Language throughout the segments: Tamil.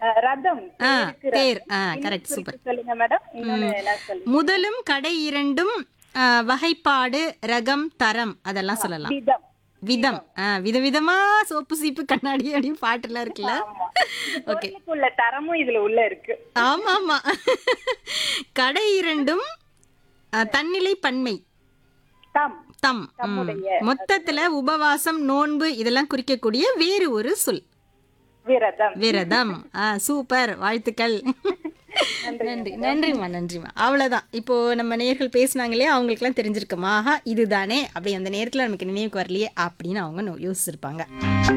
அஹ், ரதம் ஆ தேருக்கு ரதம். தேர் ஆ இன்னும் கரெக்ட் குறிப்பு சூப்பர் சொல்லுங்க மேடம் இன்னொன்னு என்ன சொல்லுங்க முதலும் கடை இரண்டும் ஆ, வகைப்பாடு ரகம் தரம் அதெல்லாம் சொல்லலாம் விதம் விதம் ஆ, விதவிதமா சோப்பு சீப்பு கண்ணாடி அப்படின்னு பாட்டுலாம் இருக்குல்ல ஆமா ஓகே பொருளுக்குள்ள தரமும் இதுல உள்ள இருக்கு ஆமா ஆமா கடை இரண்டும் ஆ, தன்னிலை பன்மை தம் தம் ம். தம்முடைய மொத்தத்துல உபவாசம் நோன்பு இதெல்லாம் குறிக்கக்கூடிய வேறு ஒரு சொல் விரதம் விரதம் ஆ சூப்பர் வாழ்த்துக்கள் நன்றி நன்றிம்மா நன்றிம்மா அவ்வளோதான் இப்போ நம்ம நேர்கள் பேசுனாங்களே அவங்களுக்குலாம் தெரிஞ்சிருக்குமா ஆஹா இதுதானே அப்படி அந்த நேரத்தில் நமக்கு நினைவுக்கு வரலையே அப்படின்னு அவங்க நோ- யோசிச்சிருப்பாங்க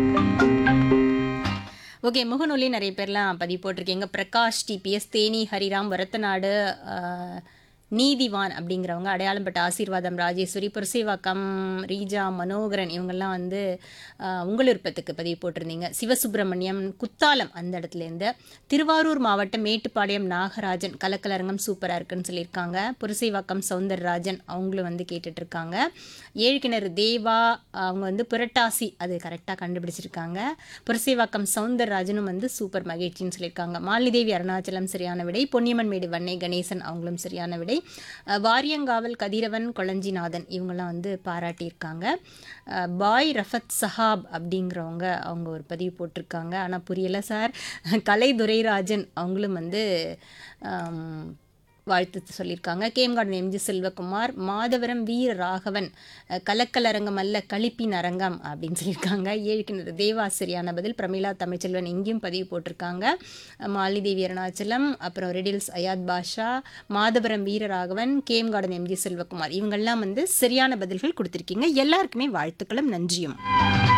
ஓகே முகநூலி நிறைய பேர்லாம் பதிவு போட்டிருக்கீங்க பிரகாஷ் டிபிஎஸ் தேனி ஹரிராம் வரத்தநாடு ஆஹ், நீதிவான் அப்படிங்கிறவங்க அடையாளம் பட்ட ஆசீர்வாதம் ராஜேஸ்வரி புரசேவாக்கம் ரீஜா மனோகரன் இவங்கெல்லாம் வந்து ஆஹ், உங்கள் விருப்பத்துக்கு பதிவு போட்டிருந்தீங்க சிவசுப்பிரமணியம் குத்தாலம் அந்த இடத்துலேருந்து திருவாரூர் மாவட்டம் மேட்டுப்பாளையம் நாகராஜன் கலக்கலரங்கம் சூப்பராக இருக்குன்னு சொல்லியிருக்காங்க புரசைவாக்கம் சவுந்தரராஜன் அவங்களும் வந்து கேட்டுட்டு இருக்காங்க ஏழு கிணறு தேவா அவங்க வந்து புரட்டாசி அது கரெக்டாக கண்டுபிடிச்சிருக்காங்க புரசைவாக்கம் சவுந்தரராஜனும் வந்து சூப்பர் மகிழ்ச்சின்னு சொல்லியிருக்காங்க மாலிதேவி அருணாச்சலம் சரியான விடை பொன்னியம்மன் மேடு வன்னை கணேசன் அவங்களும் சரியான விடை அஹ், வாரியங்காவல் கதிரவன் கொளஞ்சிநாதன் இவங்கெல்லாம் வந்து பாராட்டியிருக்காங்க அஹ், பாய் ரஃபத் சஹாப் அப்படிங்கிறவங்க அவங்க ஒரு பதிவு போட்டிருக்காங்க ஆனால் புரியலை சார் கலை துரைராஜன் அவங்களும் வந்து ஆம், வாழ்த்து சொல்லியிருக்காங்க கேம்கார்டன் எம்ஜி செல்வகுமார் மாதவரம் வீர ராகவன் அஹ், கலக்கலரங்கம் அல்ல களிப்பின் அரங்கம் அப்படின்னு சொல்லியிருக்காங்க ஏழு கிணறு தேவாசிரியான பதில் பிரமிளா தமிழ்ச்செல்வன் இங்கேயும் பதிவு போட்டிருக்காங்க அஹ், மாலிதேவி அருணாச்சலம் அப்புறம் ரெடில்ஸ் அயாத் பாஷா மாதவரம் வீரராகவன் கேம்கார்டன் எம்ஜி செல்வகுமார் இவங்கெல்லாம் வந்து சரியான பதில்கள் கொடுத்துருக்கீங்க எல்லாருக்குமே வாழ்த்துக்களும் நன்றியும்